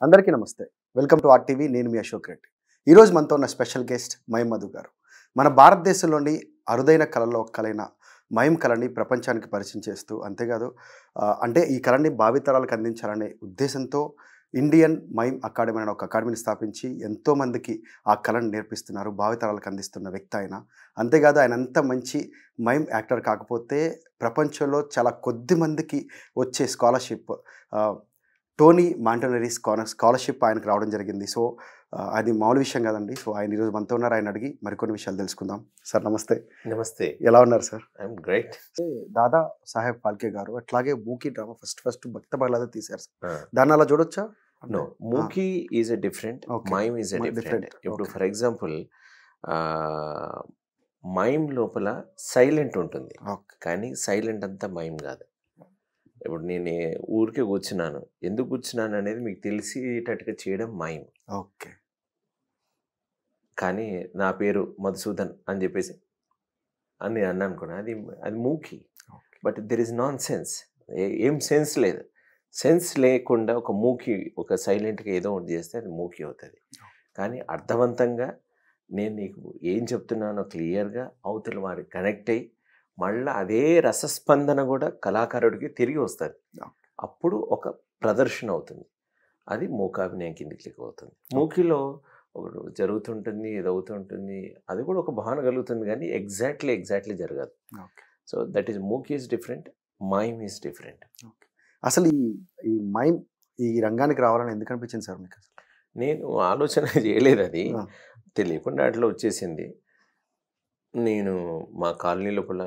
అందరికీ నమస్తే welcome to or TV నేను మీ అశోక్ రెడ్డి ఈరోజు మనతో ఉన్న స్పెషల్ గెస్ట్ మయం మధు గారు మన భారతదేశంలోని అరుదైన కళల్లో ఒక కళైన మయం కళని ప్రపంచానికి పరిచయం చేస్తూ అంతేకాదు ఆ, అంటే ఈ కళని భావితరాలకు అందించాలనే ఉద్దేశంతో ఇండియన్ మైమ్ అకాడమీ అనే ఒక అకాడమీని స్థాపించి ఎంతోమందికి ఆ కళను నేర్పిస్తున్నారు భావితరాలకు అందిస్తున్న వ్యక్తి ఆయన అంతేకాదు ఆయన అంత మంచి మైమ్ యాక్టర్ కాకపోతే ప్రపంచంలో చాలా కొద్ది మందికి వచ్చే scholarship Tony Montanaro scholar scholarship ఆయనకు రావడం జరిగింది సో ఆ, అది మామూలు విషయం కదండి సో ఆయన ఈరోజు మనతో ఉన్నారు ఆయన అడిగి మరికొన్ని విషయాలు తెలుసుకుందాం సార్ నమస్తే నమస్తే ఎలా ఉన్నారు sir I'm great Dada Saheb Phalke గారు అట్లాగే మూకీ drama first first Bhakta Prahlada తీశారు సార్ దాన్ని అలా చూడొచ్చా నో మూకీ is a different Okay. Mime is a Mi- different different. ఇప్పుడు Okay. ఫర్ ఎగ్జాంపుల్ మైమ్ లోపల సైలెంట్ ఉంటుంది ఓకే కానీ సైలెంట్ అంతా మైమ్ కాదు ఇప్పుడు నేను ఊరికే కూర్చున్నాను ఎందుకు కూర్చున్నాను అనేది మీకు తెలిసేటట్టుగా చేయడం మైమ్ ఓకే కానీ నా పేరు మధుసూదన్ అని చెప్పేసి అని నేను అన్నాను అనుకున్నా అది అది మూకీ okay but there is nonsense ఏం సెన్స్ లేదు సెన్స్ లేకుండా ఒక మూకి ఒక సైలెంట్గా ఏదో ఒకటి చేస్తే అది మూకి అవుతుంది కానీ అర్థవంతంగా నేను నీకు ఏం చెప్తున్నానో క్లియర్గా అవతల వారికి కనెక్ట్ అయ్యి మళ్ళీ అదే రసస్పందన కూడా కళాకారుడికి తిరిగి వస్తుంది Okay. అప్పుడు ఒక ప్రదర్శన అవుతుంది అది మూకాభినయం కిందికి లిక్ అవుతుంది మూకీలో ఒకటి జరుగుతుంటుంది ఇది అవుతుంటుంది అది కూడా ఒక భావన కలుగుతుంది కానీ ఎగ్జాక్ట్లీ ఎగ్జాక్ట్లీ జరగదు ఓకే సో దట్ ఈస్ మూకీ is different mime is different అసలు ఈ ఈ మైమ్ ఈ రంగానికి రావాలని ఎందుకు అనిపించింది సార్ మీకు అసలు నేను ఆలోచన చేయలేదు అది ఆ. తెలియకుండా అట్లా వచ్చేసింది నేను మా కాలనీ లోపల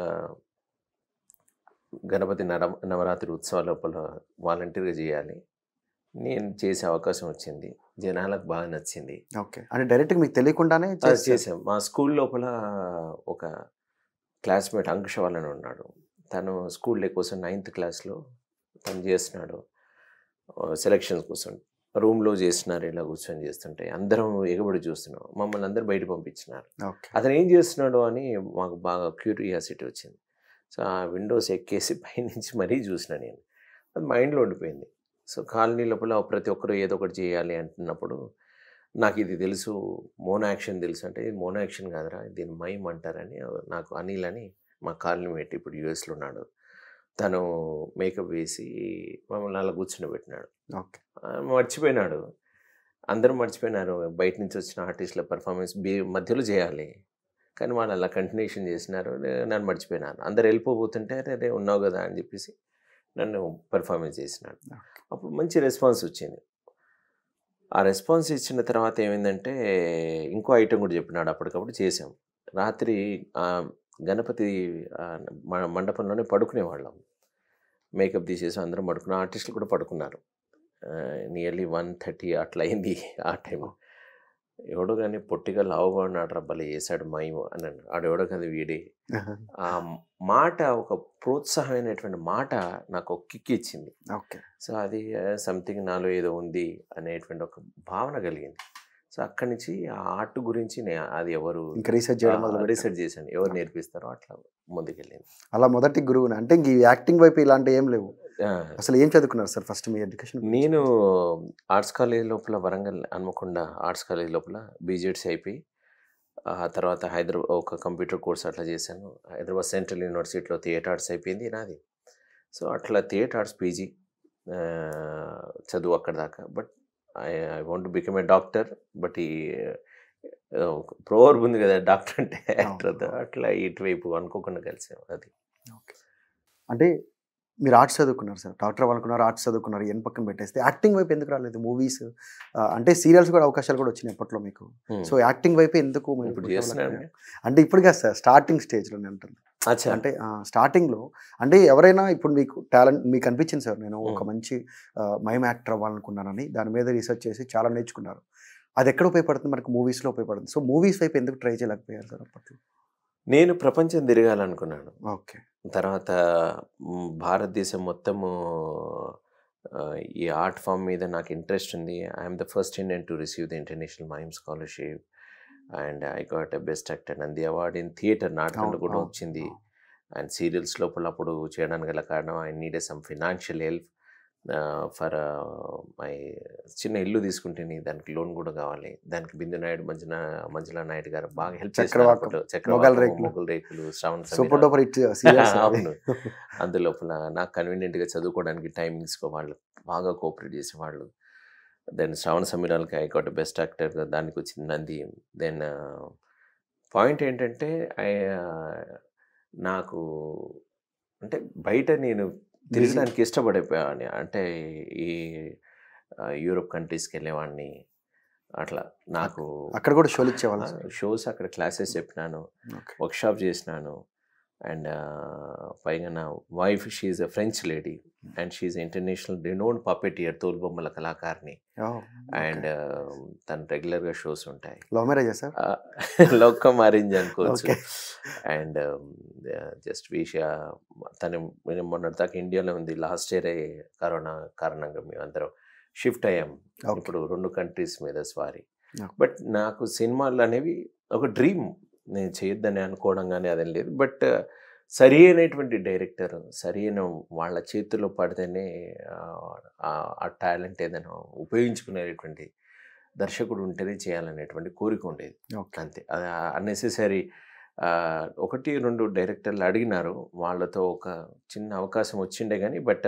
గణపతి నర నవరాత్రి ఉత్సవాల లోపల వాలంటీర్గా చేయాలి నేను చేసే అవకాశం వచ్చింది జనాలకు బాగా నచ్చింది ఓకే అంటే డైరెక్ట్గా మీకు తెలియకుండానే అది చేసేసారు. చేసాం మా స్కూల్ లోపల ఒక క్లాస్మేట్ అంకుష వాళ్ళని ఉన్నాడు తను స్కూల్ డే కోసం నైన్త్ క్లాస్లో తను చేస్తున్నాడు సెలక్షన్స్ కోసం రూమ్లో చేస్తున్నారు ఇలా కూర్చొని చేస్తుంటే అందరం ఎగబడి చూస్తున్నాం మమ్మల్ని అందరు బయట పంపించినారు ఓకే అతను ఏం చేస్తున్నాడు అని మాకు బాగా క్యూరియాసిటీ వచ్చింది సో ఆ విండోస్ ఎక్కేసి పైనుంచి మరీ చూసిన నేను అది మైండ్లో ఉండిపోయింది సో కాలనీ లోపల ప్రతి ఒక్కరు ఏదో ఒకటి చేయాలి అంటున్నప్పుడు నాకు ఇది తెలుసు మోనో యాక్షన్ తెలుసు అంటే ఇది మోనో యాక్షన్ కాదురా దీన్ని మైమ్ అంటారని నాకు అనిల్ అని మా కాలనీ మేట్ ఇప్పుడు యూఎస్లో ఉన్నాడు తను మేకప్ వేసి మమ్మల్ని అలా కూర్చుని పెట్టినాడు ఓకే ఆ, మర్చిపోయినాడు అందరూ మర్చిపోయినారు బయట నుంచి వచ్చిన ఆర్టిస్టుల పర్ఫార్మెన్స్ బి మధ్యలో చేయాలి కానీ వాళ్ళు అలా కంటిన్యూషన్ చేసినారు నే- నన్ను మర్చిపోయినాను అందరు వెళ్ళిపోబోతుంటే అరే రే ఉన్నావు కదా అని చెప్పేసి నన్ను పర్ఫార్మెన్స్ చేసినాడు అప్పుడు మంచి రెస్పాన్స్ వచ్చింది ఆ రెస్పాన్స్ ఇచ్చిన తర్వాత ఏమైందంటే ఇంకో ఐటెం కూడా చెప్పినాడు అప్పటికప్పుడు చేసాం రాత్రి ఆ, గణపతి ఆ, మ- మండపంలోనే పడుకునేవాళ్ళం మేకప్ తీసేసి అందరం పడుకున్నాం ఆర్టిస్టులు కూడా పడుకున్నారు నియర్లీ వన్ థర్టీ అట్లా అయింది ఆ టైం ఎవడో కానీ పొట్టిగా లావుగా ఉన్నాడు రబ్బలు వేసాడు మైము అని అన్నాడు ఆడు ఎవడో కదా వీడే ఆ మాట ఒక ప్రోత్సాహమైనటువంటి మాట నాకు ఒక కిక్ ఇచ్చింది ఓకే సో అది సంథింగ్ నాలో ఏదో ఉంది అనేటువంటి ఒక భావన కలిగింది సో అక్కడి నుంచి ఆ ఆర్ట్ గురించి నే అది ఎవరు ఇంకా రీసెర్చ్ చేయడం మొదలు రీసెర్చ్ చేశాను ఎవరు నేర్పిస్తారో అట్లా ముందుకెళ్ళింది అలా మొదటి గురువుని అంటే ఇంక ఈ యాక్టింగ్ వైపు ఇలాంటి ఏం లేవు ఆ, అసలు ఏం చదువుకున్నారు సార్ ఫస్ట్ మీ ఎడ్యుకేషన్ నేను ఆర్ట్స్ కాలేజ్ లోపల వరంగల్ హన్మకొండ ఆర్ట్స్ కాలేజ్ లోపల బీజెడ్సీ అయిపోయి ఆ తర్వాత హైదరాబాద్ ఒక కంప్యూటర్ కోర్స్ అట్లా చేశాను హైదరాబాద్ సెంట్రల్ యూనివర్సిటీలో థియేటర్ ఆర్ట్స్ అయిపోయింది నాది సో అట్లా థియేటర్ ఆర్ట్స్ పీజీ చదువు అక్కడ దాకా but I I want become a doctor but ఈ ప్రోవర్బ్ ఉంది కదా డాక్టర్ అంటే యాక్టర్ అట్లా ఇటువైపు అనుకోకుండా కలిసాం అది ఓకే అంటే మీరు ఆర్ట్స్ చదువుకున్నారు సార్ డాక్టర్ అనుకున్నారు ఆర్ట్స్ చదువుకున్నారు ఎన్ పక్కన పెట్టేస్తే యాక్టింగ్ వైపు ఎందుకు రాలేదు మూవీస్ అంటే సీరియల్స్ కూడా అవకాశాలు కూడా వచ్చినాయి అప్పట్లో మీకు సో యాక్టింగ్ వైపు ఎందుకు మీరు ఇప్పుడు develop చేస్తున్నాను అయ్యారు? అంటే ఇప్పుడు కాదు సార్ స్టార్టింగ్ స్టేజ్లోనే ఉంటుంది అచ్చా అంటే స్టార్టింగ్లో అంటే ఎవరైనా ఇప్పుడు మీకు టాలెంట్ మీకు అనిపించింది సార్ నేను ఒక Hmm. మంచి మైమ్ యాక్టర్ అవ్వాలనుకున్నానని దాని మీద రీసెర్చ్ చేసి చాలా నేర్చుకున్నారు అది ఎక్కడ ఉపయోగపడుతుంది మనకు మూవీస్లో ఉపయోగపడుతుంది సో మూవీస్ వైపు ఎందుకు ట్రై చేయలేకపోయారు సార్ అప్పట్లో నేను ప్రపంచం తిరగాలనుకున్నాను ఓకే తర్వాత మ్, భారతదేశం మొత్తము ఆ, ఈ ఆర్ట్ ఫామ్ మీద నాకు ఇంట్రెస్ట్ ఉంది I'm the first Indian to receive the international mime scholarship and I got a best actor Nandi award in theatre నాటకంలో కూడా వచ్చింది అండ్ సీరియల్స్ లోపల అప్పుడు చేయడానికి గల కారణం I need some financial help for my చిన్న ఇల్లు తీసుకుంటేని దానికి లోన్ కూడా కావాలి దానికి బిందు నాయుడు మంజునా మంజులా నాయుడు గారు బాగా హెల్ప్ చక్రవాకం, చేశారు మొగల్ చక్రవాకం రేకులు. Mogali Rekulu Shravana super Sameera. Duper hit serials అవును అందులోపల నాకు కన్వీనియంట్గా చదువుకోవడానికి టైమింగ్స్ వాళ్ళు బాగా కోఆపరేట్ చేసేవాళ్ళు దెన్ శ్రావణ సమీరాలకి ఐ గాట్ బెస్ట్ యాక్టర్ దానికి వచ్చింది నంది దెన్ పాయింట్ ఏంటంటే ఐ నాకు అంటే బయట నేను తిరగడానికి ఇష్టపడిపోయాను అంటే ఈ ఆ, యూరోప్ కంట్రీస్కి వెళ్ళేవాడిని అట్లా నాకు అక్కడ కూడా షోలు ఇచ్చేవాళ్ళు సార్ షోస్ అక్కడ క్లాసెస్ చెప్పినాను ఓకే వర్క్షాప్ చేసినాను అండ్ పైగా నా wife she's a French lady and she's international renowned puppeteer తోలుబొమ్మల కళాకారిణి అండ్ తను రెగ్యులర్గా షోస్ ఉంటాయి లవ్ మ్యారేజ్ సార్ లోకం అరేంజ్ అనుకోవచ్చు ఓకే అండ్ జస్ట్ విష తను మేము మొన్నటి దాకా ఇండియాలో ఉంది లాస్ట్ ఇయర్ కరోనా కారణంగా మేము అందరం షిఫ్ట్ అయ్యాం ఓకే ఇప్పుడు రెండు కంట్రీస్ మీద స్వారీ Yeah. బట్ నాకు సినిమాలు అనేవి ఒక డ్రీమ్ నేను చేయొద్దని అనుకోవడం కానీ అదేం లేదు బట్ సరి అయినటువంటి డైరెక్టర్ సరి అయిన వాళ్ళ చేతిలో పడితేనే ఆ, ఆ- ఆ టాలెంట్ ఏదైనా ఉపయోగించుకునేటువంటి దర్శకుడు ఉంటేనే చేయాలనేటువంటి కోరిక ఉండేది ఓకే అంతే అది అన్నెసెసరీ ఒకటి రెండు డైరెక్టర్లు అడిగినారు వాళ్ళతో ఒక చిన్న అవకాశం వచ్చిండే కానీ బట్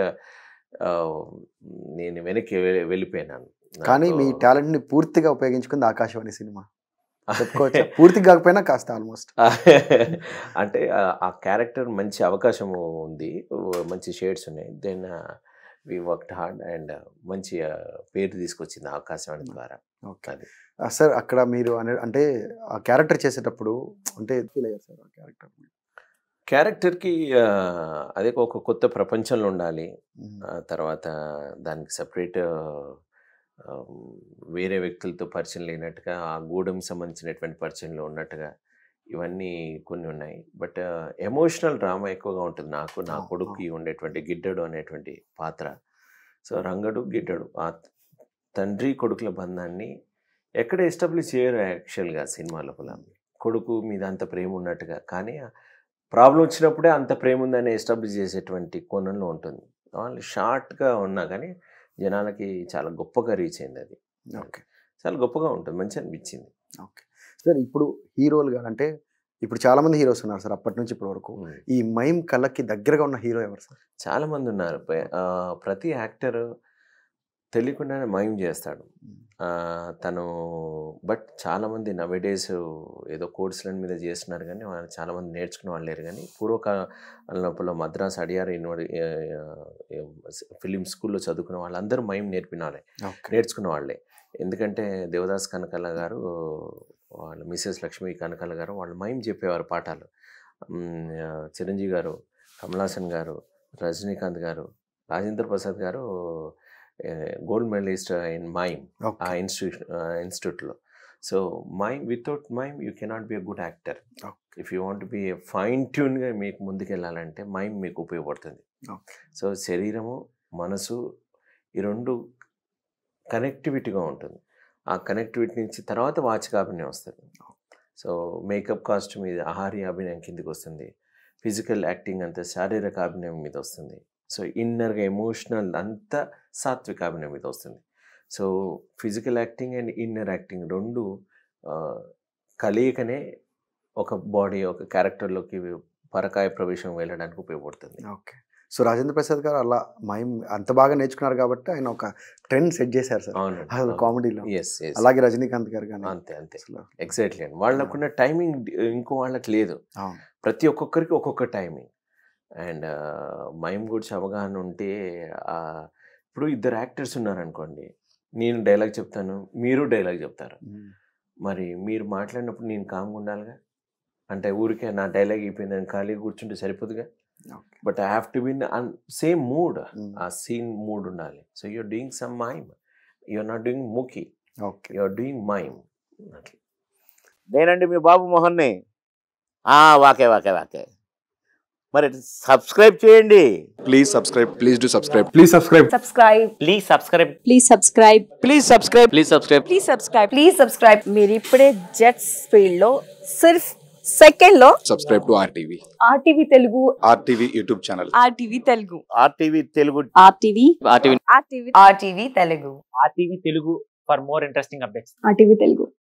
నేను వెనక్కి వె- వెళ్ళిపోయినాను కానీ మీ నాకు- టాలెంట్ ని పూర్తిగా ఉపయోగించుకుంది ఆకాశవాణి సినిమా చెప్పుకోవచ్చా పూర్తి కాకపోయినా కాస్త ఆల్మోస్ట్ అంటే ఆ- ఆ క్యారెక్టర్ మంచి అవకాశం ఉంది మంచి షేడ్స్ ఉన్నాయి then we worked hard and మంచి ఆ, పేరు తీసుకొచ్చింది ఆకాశవాణి ద్వారా ఓకే అది సార్ అక్కడ మీరు అనే అంటే ఆ క్యారెక్టర్ చేసేటప్పుడు అంటే ఫీల్ అయ్యారు సార్ ఆ క్యారెక్టర్ క్యారెక్టర్కి అదే ఒక కొత్త ప్రపంచంలో ఉండాలి ఆ తర్వాత దానికి సపరేట్ వేరే వ్యక్తులతో పరిచయం లేనట్టుగా ఆ గూడెం సంబంధించినటువంటి పరిచయంలో ఉన్నట్టుగా ఇవన్నీ కొన్ని ఉన్నాయి బట్ ఎమోషనల్ డ్రామా ఎక్కువగా ఉంటుంది నాకు నా ఆ, కొడుకుకి ఉండేటువంటి గిడ్డడు అనేటువంటి పాత్ర సో రంగడు గిడ్డడు ఆ తండ్రి కొడుకుల బంధాన్ని ఎక్కడ ఎస్టాబ్లిష్ చేయరు యాక్చువల్గా సినిమా లోపల కొడుకు మీద అంత ప్రేమ ఉన్నట్టుగా కానీ ప్రాబ్లం వచ్చినప్పుడే అంత ప్రేమ ఉందని ఎస్టాబ్లిష్ చేసేటువంటి కోణంలో ఉంటుంది వాళ్ళు షార్ట్గా ఉన్నా కానీ జనాలకి చాలా గొప్పగా రీచ్ అయింది అది ఓకే చాలా గొప్పగా ఉంటుంది మంచి అనిపించింది ఓకే సార్ ఇప్పుడు హీరోలు కానీ అంటే ఇప్పుడు చాలా మంది హీరోస్ ఉన్నారు సార్ అప్పటి నుంచి ఇప్పటి వరకు ఈ మైమ్ కళ్ళకి దగ్గరగా ఉన్న హీరో ఎవరు సార్ చాలా మంది ఉన్నారు ప- ఆ, ప్రతి యాక్టర్ తెలియకుండానే మైమ్ చేస్తాడు ఆ, తను బట్ చాలామంది నవేడేస్ ఏదో కోర్సుల మీద చేస్తున్నారు కానీ వాళ్ళు చాలామంది నేర్చుకునే వాళ్ళు లేరు కానీ పూర్వకాలం లోపల మద్రాస్ అడియార్ యూనివర్సిటీ ఫిలిం స్కూల్లో చదువుకున్న వాళ్ళందరూ మైమ్ నేర్పిన వాళ్ళే ఓకే నేర్చుకున్న వాళ్ళే ఎందుకంటే దేవదాస్ కనకాల గారు వాళ్ళ మిసెస్ లక్ష్మీ కనకాల గారు వాళ్ళు మైమ్ చెప్పేవారు పాఠాలు మ్, ఆ, చిరంజీవి గారు కమలాసన్ గారు రజనీకాంత్ గారు రాజేంద్ర ప్రసాద్ గారు గోల్డ్ మెడలిస్ట్ ఇన్ మైమ్ ఆ ఓకే ఇన్స్టిట్యూట్ ఇన్స్టిట్యూట్లో so mime without mime you cannot be a good actor okay if you want be fine ట్యూన్గా మీకు ముందుకెళ్ళాలంటే మైమ్ మీకు ఉపయోగపడుతుంది ఓకే సో శరీరము మనసు ఈ రెండు కనెక్టివిటీగా ఉంటుంది ఆ కనెక్టివిటీ నుంచి తర్వాత వాచకాభినయం వస్తుంది సో మేకప్ కాస్ట్యూమ్ మీద ఆహార్య అభినయం కిందకి వస్తుంది ఫిజికల్ యాక్టింగ్ అంతా శారీరక అభినయం మీద వస్తుంది సో ఇన్నర్గా ఎమోషనల్ అంతా సాత్విక అభినయం మీద వస్తుంది so physical acting and inner acting రెండు ఆ, కలయికనే ఒక బాడీ ఒక క్యారెక్టర్లోకి పరకాయ ప్రవేశం వెళ్ళడానికి ఉపయోగపడుతుంది ఓకే సో రాజేంద్ర ప్రసాద్ గారు అలా మైమ్ అంత బాగా నేర్చుకున్నారు కాబట్టి ఆయన ఒక ట్రెండ్ సెట్ చేశారు సార్ అసలు అవును కామెడీలో ఎస్ ఎస్ అలాగే రజనీకాంత్ గారు కానీ అంతే అంతే అసలు ఎగ్జాక్ట్లీ అండి వాళ్ళకున్న టైమింగ్ ఇంకో వాళ్ళకి లేదు అవును ప్రతి ఒక్కొక్కరికి ఒక్కొక్క టైమింగ్ అండ్ మైమ్ గురించి అవగాహన ఉంటే ఆ, ఇప్పుడు ఇద్దరు యాక్టర్స్ ఉన్నారనుకోండి నేను డైలాగ్ చెప్తాను మీరు డైలాగ్ చెప్తారు మ్మ్. మరి మీరు మాట్లాడినప్పుడు నేను కామ్గా ఉండాలిగా అంటే ఊరికే నా డైలాగ్ అయిపోయిందని ఖాళీగా కూర్చుంటే సరిపోదుగా okay but I have to be in same mood hmm. ఆ సీన్ మూడ్ ఉండాలి so you're doing some mime you're not doing మూకీ ఓకే యూఆర్ డూయింగ్ మైమ్ అట్లా నేనండి మీ బాబు మోహన్ని ఆ, వాకే వాకే వాకే మరి సబ్స్క్రైబ్ చేయండి Please subscribe. Please do subscribe. Please subscribe. subscribe please subscribe please subscribe please subscribe please subscribe please subscribe please subscribe మీరు ఇప్పుడే జెట్స్ ఫీల్డ్ లో సిర్ఫ్ సెకండ్ లో Subscribe to RTV. RTV Telugu RTV YouTube channel. RTV Telugu RTV Telugu RTV RTV RTV RTV Telugu RTV Telugu for more interesting updates RTV Telugu